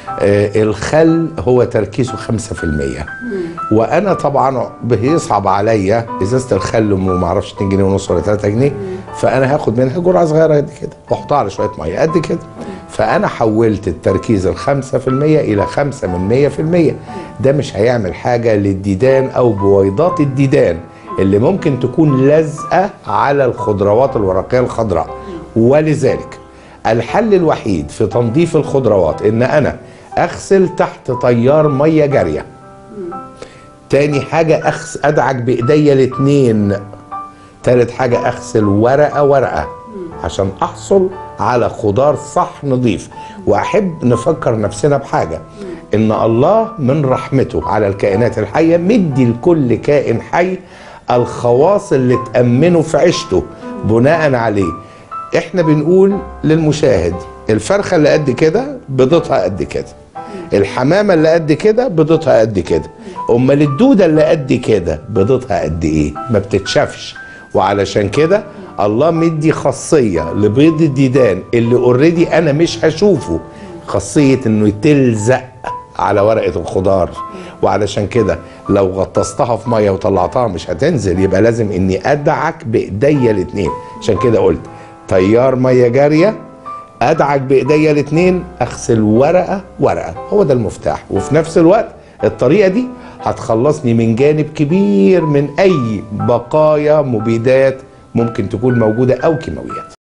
آه الخل هو تركيزه 5% وانا طبعا بيصعب عليا ازازه الخل ام ما اعرفش 2 جنيه ونص ولا 3 جنيه فانا هاخد منها جرعه صغيره قد كده واحطها على شويه ميه قد كده فانا حولت التركيز ال 5% الى 5 من 100% ده مش هيعمل حاجه للديدان او بويضات الديدان اللي ممكن تكون لازقه على الخضروات الورقيه الخضراء ولذلك الحل الوحيد في تنظيف الخضروات ان انا اغسل تحت تيار ميه جاريه تاني حاجه أخس ادعك بايديا الاتنين تالت حاجه اغسل ورقه ورقه عشان احصل على خضار صح نظيف واحب نفكر نفسنا بحاجه ان الله من رحمته على الكائنات الحيه مدي لكل كائن حي الخواص اللي تامنه في عيشته بناء عليه احنا بنقول للمشاهد الفرخه اللي قد كده بيضتها قد كده الحمامه اللي قد كده بيضتها قد كده امال الدوده اللي قد كده بيضتها قد ايه ما بتتشافش وعلشان كده الله مدي خاصيه لبيض الديدان اللي اوريدي انا مش هشوفه خاصيه انه تلزق على ورقه الخضار وعلشان كده لو غطستها في ميه وطلعتها مش هتنزل يبقى لازم اني ادعك بايديا الاتنين عشان كده قلت تيار ميه جاريه ادعك بايديا الاتنين اغسل ورقه ورقه هو ده المفتاح وفي نفس الوقت الطريقه دي هتخلصني من جانب كبير من اي بقايا مبيدات ممكن تكون موجوده او كيماويات